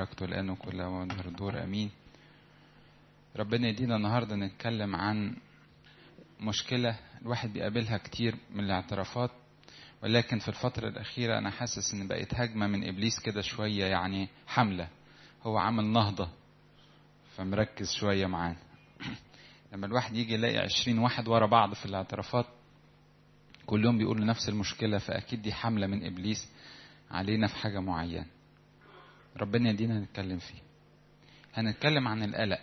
بركته الآن كل ودهر الدور أمين ربنا يدينا النهاردة نتكلم عن مشكلة الواحد بيقابلها كتير من الاعترافات ولكن في الفترة الأخيرة أنا حاسس إن بقت هجمة من إبليس كده شوية يعني حملة هو عامل نهضة فمركز شوية معانا لما الواحد يجي يلاقي عشرين واحد ورا بعض في الاعترافات كلهم بيقولوا نفس المشكلة فأكيد دي حملة من إبليس علينا في حاجة معينة ربنا يدينا نتكلم فيه هنتكلم عن القلق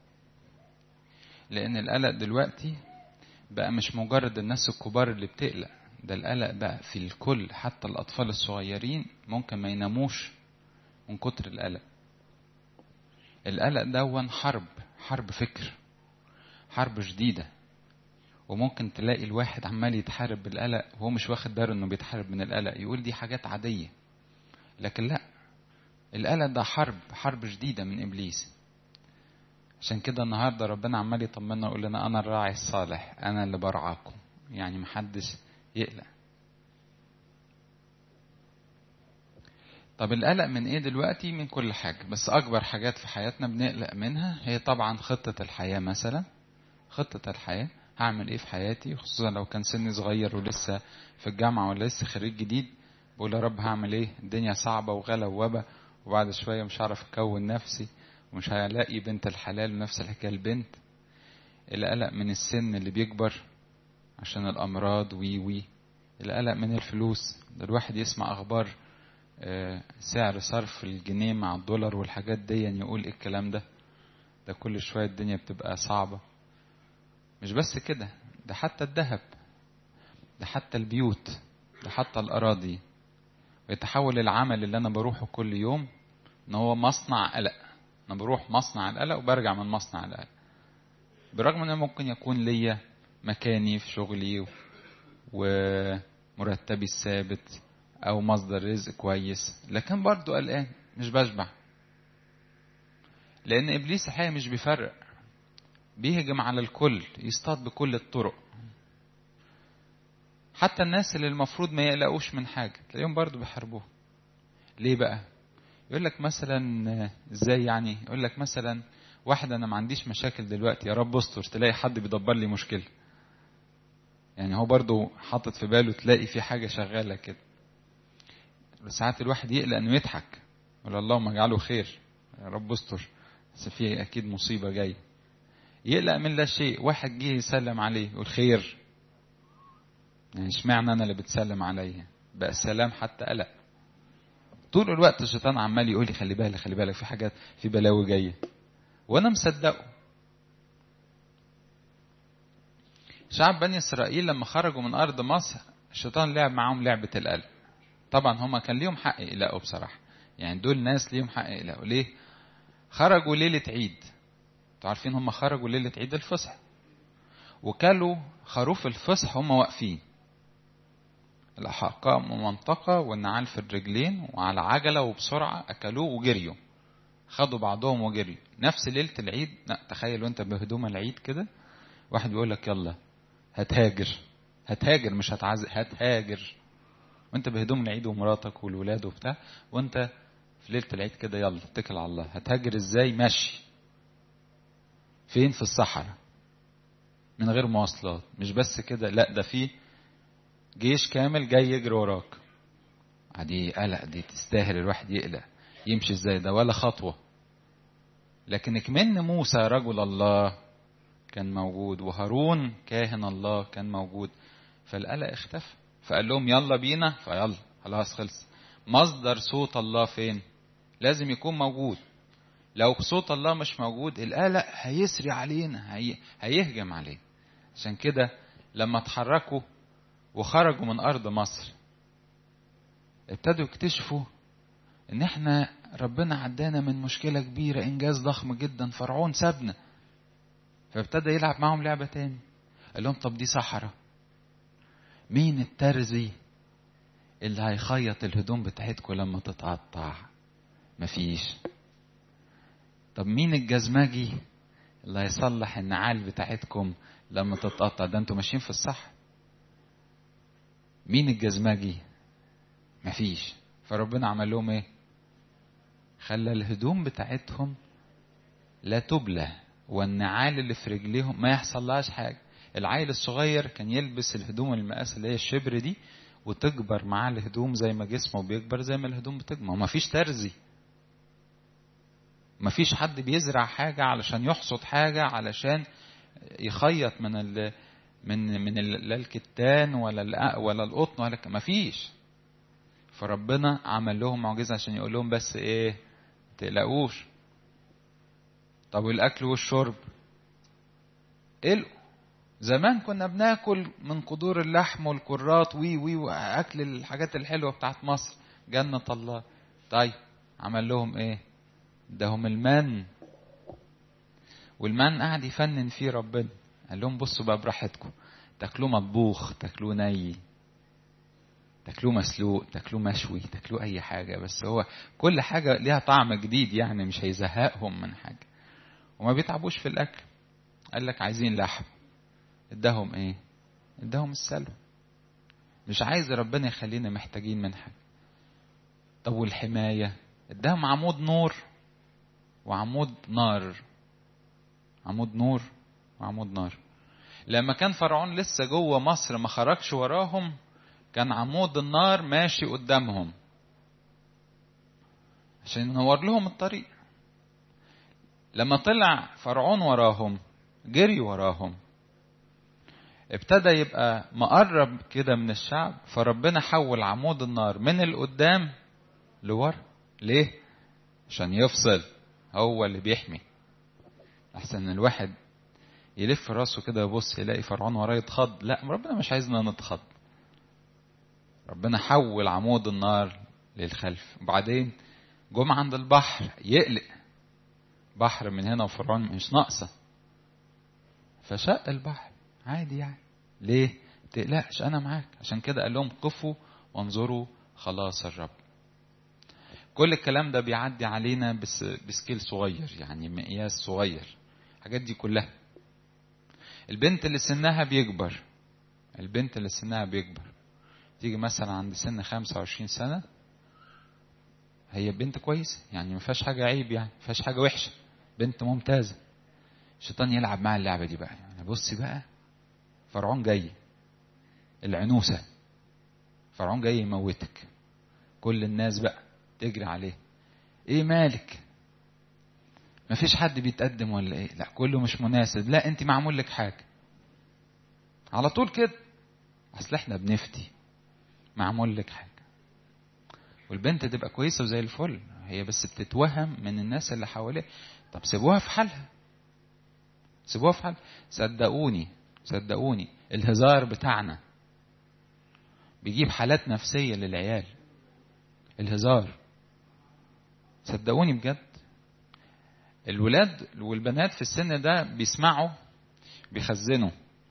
لأن القلق دلوقتي بقى مش مجرد الناس الكبار اللي بتقلق ده القلق بقى في الكل حتى الأطفال الصغيرين ممكن ما يناموش من كتر القلق القلق دون حرب حرب فكر حرب شديدة وممكن تلاقي الواحد عمال يتحارب بالقلق وهو مش واخد باله انه بيتحارب من القلق يقول دي حاجات عادية لكن لا القلق ده حرب حرب شديدة من إبليس عشان كده النهاردة ربنا عمال يطمنا ويقول لنا أنا الراعي الصالح أنا اللي برعاكم يعني محدش يقلق طب القلق من ايه دلوقتي من كل حاجة بس أكبر حاجات في حياتنا بنقلق منها هي طبعا خطة الحياة مثلا خطة الحياة هعمل ايه في حياتي خصوصا لو كان سني صغير ولسه في الجامعة ولا لسه خريج جديد بقول يا رب هعمل ايه الدنيا صعبة وغلا ووبا وبعد شوية مش هعرف أكون نفسي ومش هلاقي بنت الحلال ونفس الحكاية البنت القلق من السن اللي بيكبر عشان الأمراض وي وي القلق من الفلوس ده الواحد يسمع أخبار سعر صرف الجنيه مع الدولار والحاجات دي يعني يقول ايه الكلام ده ده كل شوية الدنيا بتبقى صعبة مش بس كده ده حتى الذهب ده حتى البيوت ده حتى الأراضي ويتحول العمل اللي أنا بروحه كل يوم إن هو مصنع قلق أنا بروح مصنع القلق وبرجع من مصنع القلق برغم إن ممكن يكون ليا مكاني في شغلي ومرتبي الثابت أو مصدر رزق كويس لكن برضه قلقان مش بشبع لأن إبليس الحقيقة مش بيفرق بيهجم على الكل يصطاد بكل الطرق حتى الناس اللي المفروض ما يقلقوش من حاجة تلاقيهم برضه بيحاربوها ليه بقى يقول لك مثلا ازاي يعني يقول لك مثلا واحد انا ما عنديش مشاكل دلوقتي يا رب استر تلاقي حد بيدبر لي مشكله يعني هو برضه حاطط في باله تلاقي في حاجه شغاله كده ساعات الواحد يقلق انه يضحك يقول اللهم اجعله خير يا رب استر بس في اكيد مصيبه جايه يقلق من لا شيء واحد جه يسلم عليه يقول خير يعني اشمعنى انا اللي بتسلم عليا بقى السلام حتى قلق طول الوقت الشيطان عمال يقول لي خلي بالك خلي بالك في حاجات في بلاوي جايه وانا مصدقه شعب بني اسرائيل لما خرجوا من ارض مصر الشيطان لعب معاهم لعبه القلب طبعا هما كان ليهم حق يقلقوا بصراحه يعني دول ناس ليهم حق يقلقوا ليه خرجوا ليله عيد انتوا عارفين هم خرجوا ليله عيد الفصح وكلوا خروف الفصح هم واقفين الأحقاء منطقة والنعال في الرجلين وعلى عجلة وبسرعة أكلوه وجريوا خدوا بعضهم وجريوا نفس ليلة العيد لا تخيل وانت بهدوم العيد كده واحد بيقول لك يلا هتهاجر هتهاجر مش هتعز هتهاجر وانت بهدوم العيد ومراتك والولاد وبتاع وانت في ليلة العيد كده يلا اتكل على الله هتهاجر ازاي ماشي فين في الصحراء من غير مواصلات مش بس كده لا ده في جيش كامل جاي يجري وراك دي قلق دي تستاهل الواحد يقلق يمشي ازاي ده ولا خطوة لكن كمان موسى رجل الله كان موجود وهارون كاهن الله كان موجود فالقلق اختفى فقال لهم يلا بينا فيلا خلاص خلص مصدر صوت الله فين لازم يكون موجود لو صوت الله مش موجود القلق هيسري علينا هي... هيهجم علينا عشان كده لما اتحركوا وخرجوا من أرض مصر ابتدوا يكتشفوا إن إحنا ربنا عدانا من مشكلة كبيرة إنجاز ضخم جدا فرعون سابنا فابتدى يلعب معهم لعبة تاني قال لهم طب دي صحراء مين الترزي اللي هيخيط الهدوم بتاعتكم لما تتقطع مفيش طب مين الجزمجي اللي هيصلح النعال بتاعتكم لما تتقطع ده انتوا ماشيين في الصح مين الجزمجي مفيش فربنا عمل لهم ايه خلى الهدوم بتاعتهم لا تبلى والنعال اللي في رجليهم ما يحصلهاش حاجة العيل الصغير كان يلبس الهدوم المقاس اللي هي الشبر دي وتكبر معاه الهدوم زي ما جسمه بيكبر زي ما الهدوم بتكبر ما فيش ترزي ما فيش حد بيزرع حاجة علشان يحصد حاجة علشان يخيط من ال من من ال- لا الكتان ولا ال- ولا القطن ولا ما فيش فربنا عمل لهم معجزة عشان يقول لهم بس ايه تقلقوش طب والاكل والشرب قلقوا زمان كنا بناكل من قدور اللحم والكرات وي وي واكل الحاجات الحلوه بتاعت مصر جنة الله طيب عمل لهم ايه اداهم المن والمن قعد يفنن فيه ربنا قال لهم بصوا بقى براحتكم تاكلوه مطبوخ تاكلوه ني تاكلوه مسلوق تاكلوه مشوي تاكلوه اي حاجه بس هو كل حاجه ليها طعم جديد يعني مش هيزهقهم من حاجه وما بيتعبوش في الاكل قال لك عايزين لحم اداهم ايه اداهم السلوى مش عايز ربنا يخلينا محتاجين من حاجه طب والحمايه اداهم عمود نور وعمود نار عمود نور وعمود نار لما كان فرعون لسه جوه مصر ما خرجش وراهم كان عمود النار ماشي قدامهم عشان ينور لهم الطريق لما طلع فرعون وراهم جري وراهم ابتدى يبقى مقرب كده من الشعب فربنا حول عمود النار من القدام لورا ليه عشان يفصل هو اللي بيحمي احسن الواحد يلف راسه كده يبص يلاقي فرعون وراه يتخض لا ربنا مش عايزنا نتخض ربنا حول عمود النار للخلف وبعدين جم عند البحر يقلق بحر من هنا وفرعون مش ناقصه فشق البحر عادي يعني ليه تقلقش انا معاك عشان كده قال لهم قفوا وانظروا خلاص الرب كل الكلام ده بيعدي علينا بس بسكيل صغير يعني مقياس صغير الحاجات دي كلها البنت اللي سنها بيكبر البنت اللي سنها بيكبر تيجي مثلا عند سن 25 سنة هي بنت كويسة يعني ما فيهاش حاجة عيب يعني ما فيهاش حاجة وحشة بنت ممتازة الشيطان يلعب معاها اللعبة دي بقى يعني بصي بقى فرعون جاي العنوسة فرعون جاي يموتك كل الناس بقى تجري عليه ايه مالك مفيش حد بيتقدم ولا ايه لا كله مش مناسب لا انت معمول لك حاجه على طول كده اصل احنا بنفتي معمول لك حاجه والبنت تبقى كويسه وزي الفل هي بس بتتوهم من الناس اللي حواليها طب سيبوها في حالها سيبوها في حالها صدقوني صدقوني الهزار بتاعنا بيجيب حالات نفسيه للعيال الهزار صدقوني بجد الولاد والبنات في السن ده بيسمعوا بيخزنوا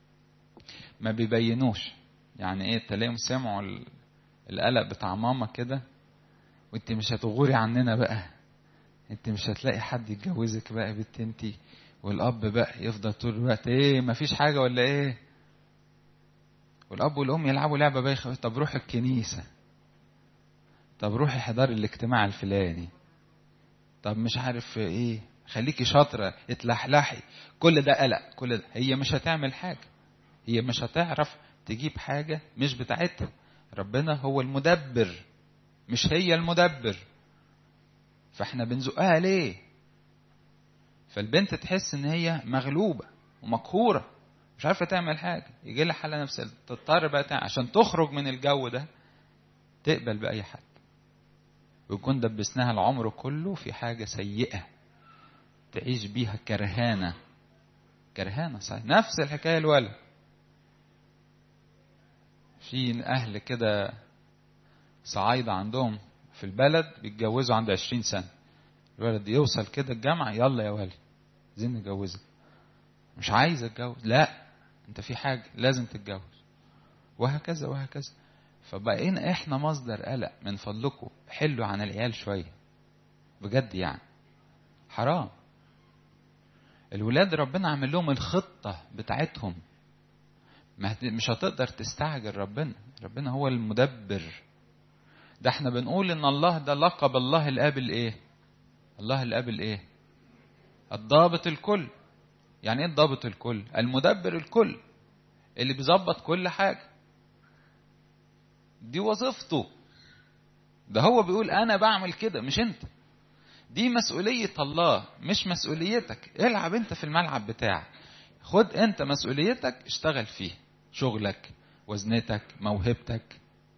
ما بيبينوش يعني ايه تلاقيهم سمعوا القلق بتاع ماما كده وانت مش هتغوري عننا بقى انت مش هتلاقي حد يتجوزك بقى يا بنت انت والاب بقى يفضل طول الوقت ايه مفيش حاجه ولا ايه والاب والام يلعبوا لعبه بايخه طب روح الكنيسه طب روحي حضري الاجتماع الفلاني طب مش عارف ايه خليكي شاطره اتلحلحي كل ده قلق كل ده هي مش هتعمل حاجه هي مش هتعرف تجيب حاجه مش بتاعتها ربنا هو المدبر مش هي المدبر فاحنا بنزقها ليه فالبنت تحس ان هي مغلوبه ومقهوره مش عارفه تعمل حاجه يجي لها حاله نفسيه تضطر بقى تعمل. عشان تخرج من الجو ده تقبل باي حد ويكون دبسناها العمر كله في حاجة سيئة تعيش بيها كرهانة كرهانة صحيح نفس الحكاية الولد في أهل كده صعايدة عندهم في البلد بيتجوزوا عند عشرين سنة الولد يوصل كده الجامعة يلا يا ولد عايزين نتجوزك مش عايز اتجوز لا انت في حاجة لازم تتجوز وهكذا وهكذا فبقينا احنا مصدر قلق من فضلكم حلوا عن العيال شويه بجد يعني حرام الولاد ربنا عامل لهم الخطه بتاعتهم مش هتقدر تستعجل ربنا ربنا هو المدبر ده احنا بنقول ان الله ده لقب الله الاب الايه الله اللي قابل ايه الضابط الكل يعني ايه الضابط الكل المدبر الكل اللي بيظبط كل حاجه دي وظيفته ده هو بيقول انا بعمل كده مش انت دي مسؤولية الله مش مسؤوليتك العب انت في الملعب بتاعك خد انت مسؤوليتك اشتغل فيه شغلك وزنتك موهبتك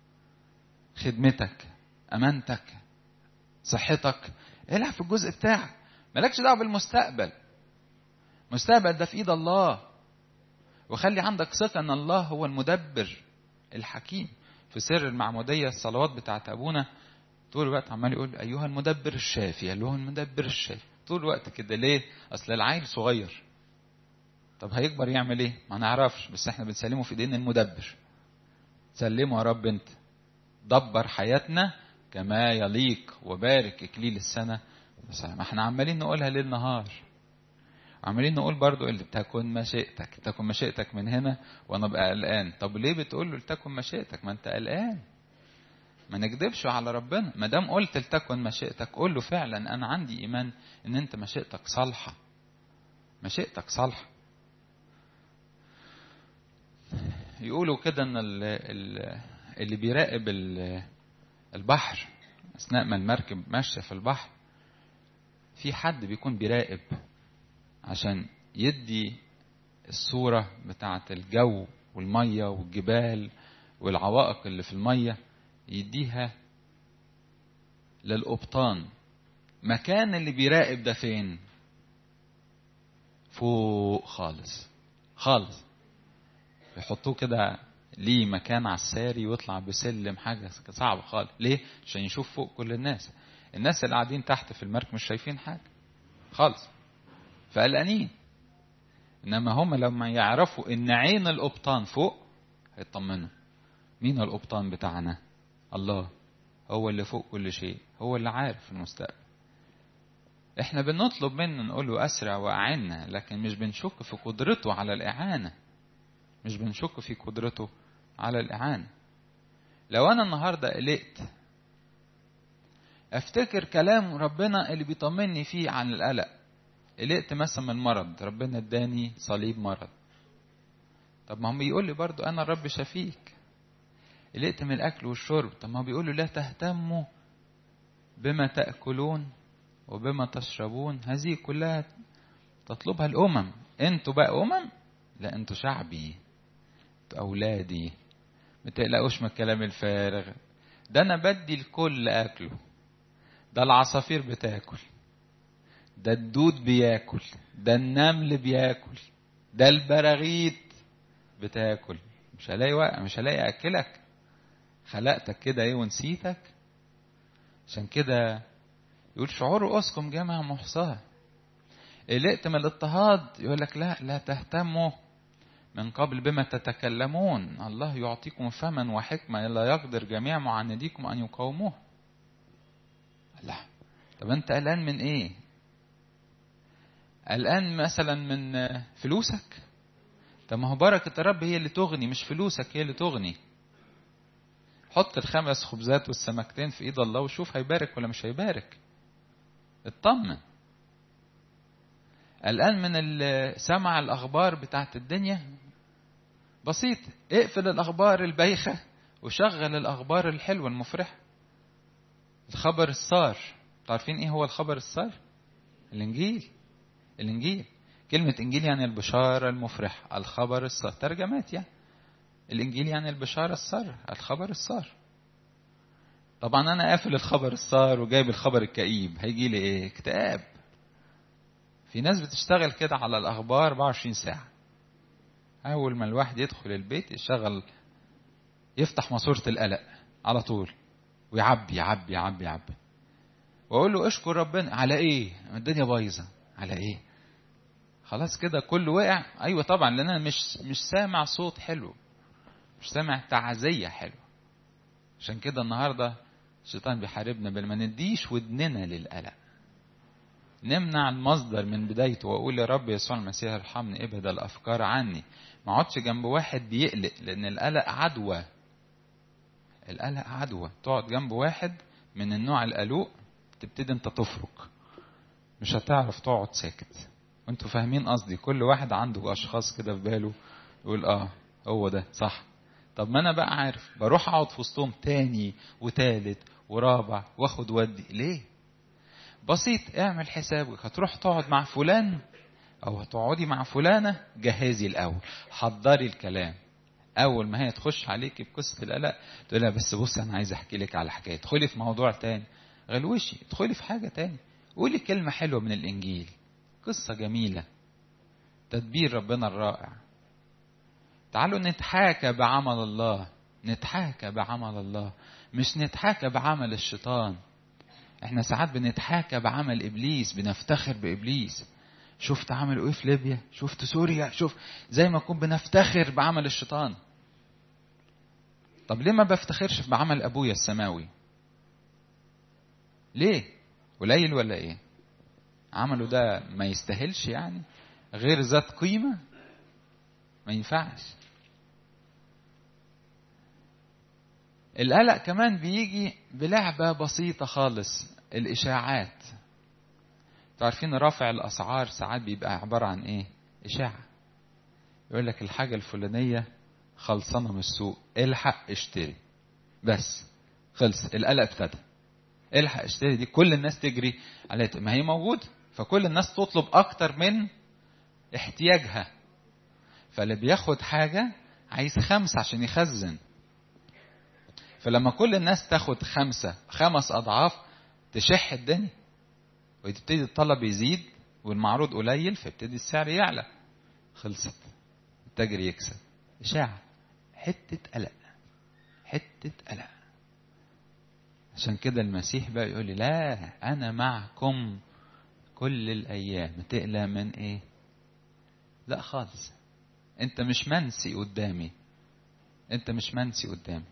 خدمتك امانتك صحتك العب في الجزء بتاعك مالكش دعوه بالمستقبل المستقبل ده في ايد الله وخلي عندك ثقه ان الله هو المدبر الحكيم في سر المعموديه الصلوات بتاعت ابونا طول الوقت عمال يقول ايها المدبر الشافي ايها المدبر الشافي طول الوقت كده ليه اصل العيل صغير طب هيكبر يعمل ايه ما نعرفش بس احنا بنسلمه في ايدين المدبر سلمه يا رب انت دبر حياتنا كما يليق وبارك اكليل السنه بس ما احنا عمالين نقولها ليل نهار عمالين نقول برضو اللي تكن مشيئتك تكن مشيئتك من هنا وانا ابقى قلقان طب ليه بتقول له لتكن مشيئتك ما انت قلقان ما نكذبش على ربنا ما دام قلت لتكن مشيئتك قول له فعلا انا عندي ايمان ان انت مشيئتك صالحه مشيئتك صالحه يقولوا كده ان اللي بيراقب البحر اثناء ما المركب ماشيه في البحر في حد بيكون بيراقب عشان يدي الصوره بتاعه الجو والميه والجبال والعوائق اللي في الميه يديها للقبطان مكان اللي بيراقب ده فين فوق خالص خالص يحطوه كده ليه مكان على الساري ويطلع بسلم حاجة صعبة خالص ليه عشان يشوف فوق كل الناس الناس اللي قاعدين تحت في المركب مش شايفين حاجة خالص فقلقانين انما هم لما يعرفوا ان عين القبطان فوق هيطمنوا مين القبطان بتاعنا الله هو اللي فوق كل شيء هو اللي عارف المستقبل احنا بنطلب منه نقول له اسرع واعنا لكن مش بنشك في قدرته على الاعانه مش بنشك في قدرته على الاعانه لو انا النهارده قلقت افتكر كلام ربنا اللي بيطمني فيه عن القلق قلقت مثلا من مرض ربنا اداني صليب مرض طب ما هو بيقول لي برضو انا الرب شفيك قلقت من الاكل والشرب طب ما هو بيقول له لا تهتموا بما تاكلون وبما تشربون هذه كلها تطلبها الامم انتوا بقى امم لا انتوا شعبي انتوا اولادي ما تقلقوش من الكلام الفارغ ده انا بدي الكل اكله ده العصافير بتاكل ده الدود بياكل ده النمل بياكل ده البراغيث بتاكل مش هلاقي وقت مش هلاقي اكلك خلقتك كده ايه ونسيتك عشان كده يقول شعور اسكم جمع محصاه قلقت من الاضطهاد يقول لك لا لا تهتموا من قبل بما تتكلمون الله يعطيكم فما وحكمة لا يقدر جميع معانديكم أن يقاوموه لا طب أنت قلقان من إيه قلقان مثلا من فلوسك طب ما هو بركة الرب هي اللي تغني مش فلوسك هي اللي تغني حط الخمس خبزات والسمكتين في ايد الله وشوف هيبارك ولا مش هيبارك اطمن قلقان من سمع الاخبار بتاعت الدنيا بسيط اقفل الاخبار البايخه وشغل الاخبار الحلوه المفرحه الخبر السار عارفين ايه هو الخبر السار الانجيل الانجيل كلمة انجيل يعني البشارة المفرحة الخبر السار ترجمات يعني الانجيل يعني البشارة السار الخبر السار طبعا انا قافل الخبر السار وجايب الخبر الكئيب هيجي لي ايه اكتئاب في ناس بتشتغل كده على الاخبار 24 ساعة اول ما الواحد يدخل البيت يشغل يفتح ماسورة القلق على طول ويعبي يعبي يعبي يعبي واقول له اشكر ربنا على ايه الدنيا بايظه على ايه خلاص كده كله وقع ايوه طبعا لان انا مش مش سامع صوت حلو مش سامع تعزيه حلوه عشان كده النهارده الشيطان بيحاربنا بل ما نديش ودننا للقلق نمنع المصدر من بدايته واقول يا رب يسوع المسيح ارحمني ابعد الافكار عني ما اقعدش جنب واحد بيقلق لان القلق عدوى القلق عدوى تقعد جنب واحد من النوع القلوق تبتدي انت تفرك مش هتعرف تقعد ساكت وانتوا فاهمين قصدي كل واحد عنده اشخاص كده في باله يقول اه هو ده صح طب ما انا بقى عارف بروح اقعد في وسطهم تاني وتالت ورابع واخد ودي ليه بسيط اعمل حسابك هتروح تقعد مع فلان او هتقعدي مع فلانه جهزي الاول حضري الكلام اول ما هي تخش عليكي بقصه القلق تقول لها بس بصي انا عايز احكي لك على حكايه ادخلي في موضوع تاني غلوشي ادخلي في حاجه تاني قولي كلمه حلوه من الانجيل قصه جميله تدبير ربنا الرائع تعالوا نتحاكى بعمل الله نتحاكى بعمل الله مش نتحاكى بعمل الشيطان احنا ساعات بنتحاكى بعمل ابليس بنفتخر بابليس شفت عملوا ايه في ليبيا شفت سوريا شوف زي ما نكون بنفتخر بعمل الشيطان طب ليه ما بفتخرش بعمل ابويا السماوي ليه قليل ولا ايه عمله ده ما يستاهلش يعني غير ذات قيمه ما ينفعش القلق كمان بيجي بلعبة بسيطة خالص الإشاعات تعرفين رفع الأسعار ساعات بيبقى عبارة عن إيه إشاعة يقول لك الحاجة الفلانية خلصانة من السوق الحق اشتري بس خلص القلق ابتدى الحق اشتري دي كل الناس تجري عليها ما هي موجودة فكل الناس تطلب أكتر من احتياجها فاللي بياخد حاجة عايز خمسة عشان يخزن فلما كل الناس تاخد خمسة خمس أضعاف تشح الدنيا ويبتدي الطلب يزيد والمعروض قليل فيبتدي السعر يعلى خلصت التاجر يكسب إشاعة حتة قلق حتة قلق عشان كده المسيح بقى يقول لي لا أنا معكم كل الأيام تقلق من إيه لا خالص أنت مش منسي قدامي أنت مش منسي قدامي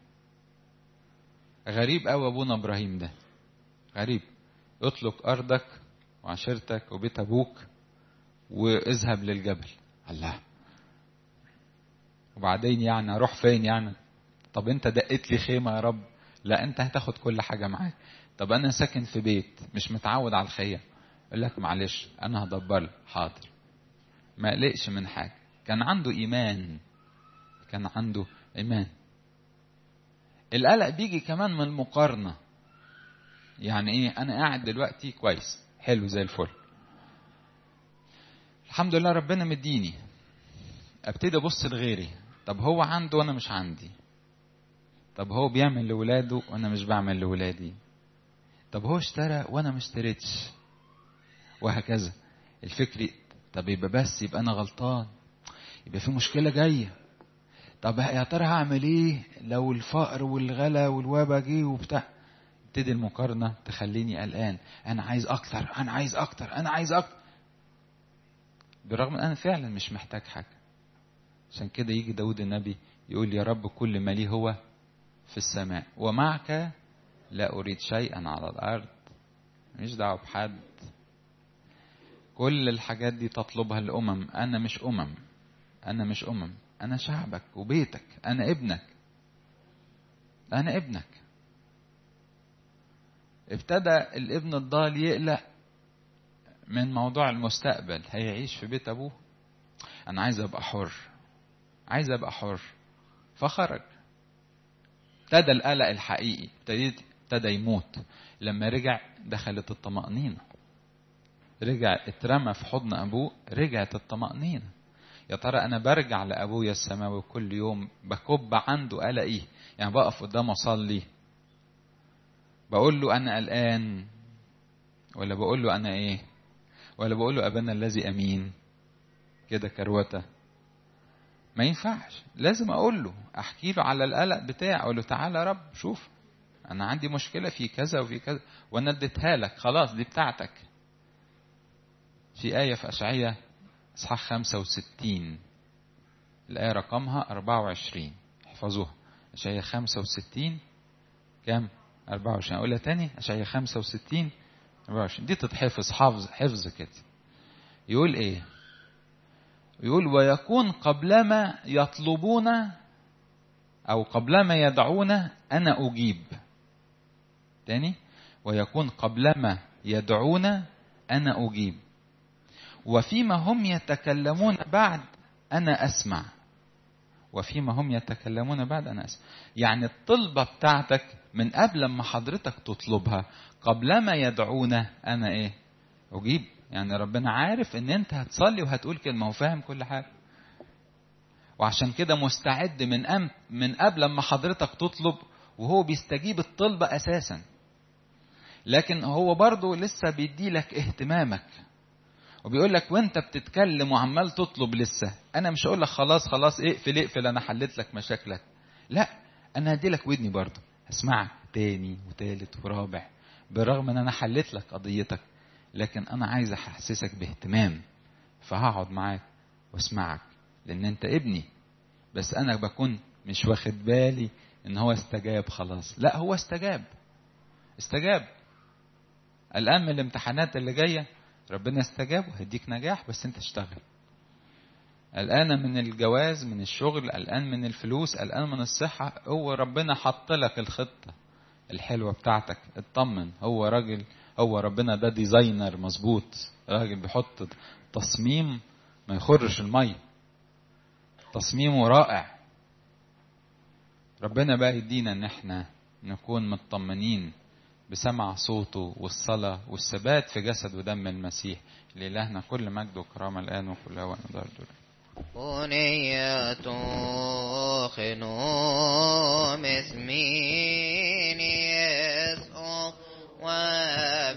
غريب قوي ابونا ابراهيم ده غريب اطلق ارضك وعشيرتك وبيت ابوك واذهب للجبل الله وبعدين يعني اروح فين يعني طب انت دقيت لي خيمه يا رب لا انت هتاخد كل حاجه معاك طب انا ساكن في بيت مش متعود على الخيم يقول لك معلش انا هدبر حاضر ما قلقش من حاجه كان عنده ايمان كان عنده ايمان القلق بيجي كمان من المقارنة يعني ايه انا قاعد دلوقتي كويس حلو زي الفل الحمد لله ربنا مديني ابتدي ابص لغيري طب هو عنده وانا مش عندي طب هو بيعمل لولاده وانا مش بعمل لولادي طب هو اشترى وانا ما اشتريتش وهكذا الفكر طب يبقى بس يبقى انا غلطان يبقى في مشكله جايه طب يا ترى هعمل ايه لو الفقر والغلا والوبا جه وبتاع ابتدي المقارنه تخليني قلقان انا عايز اكتر انا عايز اكتر انا عايز اكتر بالرغم ان انا فعلا مش محتاج حاجه عشان كده يجي داود النبي يقول يا رب كل ما لي هو في السماء ومعك لا اريد شيئا على الارض مش دعوه بحد كل الحاجات دي تطلبها الامم انا مش امم انا مش امم أنا شعبك وبيتك أنا ابنك أنا ابنك ابتدى الابن الضال يقلق من موضوع المستقبل هيعيش في بيت أبوه أنا عايز أبقى حر عايز أبقى حر فخرج ابتدى القلق الحقيقي ابتديت ابتدى يموت لما رجع دخلت الطمأنينة رجع اترمى في حضن أبوه رجعت الطمأنينة يا ترى انا برجع لابويا السماوي كل يوم بكب عنده قلقي يعني بقف قدامه اصلي بقول له انا قلقان ولا بقول له انا ايه ولا بقول له ابانا الذي امين كده كروته ما ينفعش لازم اقول له احكي له على القلق بتاعي اقول له تعالى يا رب شوف انا عندي مشكله في كذا وفي كذا وانا اديتها لك خلاص دي بتاعتك في ايه في اشعياء اصحاح 65 الآية رقمها 24 احفظوها أشعية 65 كام؟ 24 أقولها تاني أشعية 65 24 دي تتحفظ حفظ حفظ كده يقول إيه؟ يقول ويكون قبلما يطلبون أو قبلما يدعون أنا أجيب تاني ويكون قبلما يدعون أنا أجيب وفيما هم يتكلمون بعد أنا أسمع وفيما هم يتكلمون بعد أنا أسمع يعني الطلبة بتاعتك من قبل ما حضرتك تطلبها قبلما يدعونا أنا إيه أجيب يعني ربنا عارف إن أنت هتصلي وهتقول كلمة وفاهم كل حاجة وعشان كده مستعد من أم من قبل ما حضرتك تطلب وهو بيستجيب الطلبة أساسا لكن هو برضه لسه بيدي لك اهتمامك وبيقول لك وانت بتتكلم وعمال تطلب لسه انا مش هقول لك خلاص خلاص اقفل اقفل انا حليت لك مشاكلك لا انا هدي لك ودني برضه هسمعك تاني وتالت ورابع بالرغم ان انا حليت لك قضيتك لكن انا عايز احسسك باهتمام فهقعد معاك واسمعك لان انت ابني بس انا بكون مش واخد بالي ان هو استجاب خلاص لا هو استجاب استجاب الان من الامتحانات اللي جايه ربنا استجاب وهيديك نجاح بس انت اشتغل قلقان من الجواز من الشغل قلقان من الفلوس قلقان من الصحة هو ربنا حط لك الخطة الحلوة بتاعتك اطمن هو راجل هو ربنا ده ديزاينر مظبوط راجل بيحط تصميم ما يخرش المية تصميمه رائع ربنا بقى يدينا ان احنا نكون مطمنين بسمع صوته والصلاة والثبات في جسد ودم المسيح لإلهنا كل مجد وكرامة الآن وكل هو نقدر بنية خنوم اسمين يسوع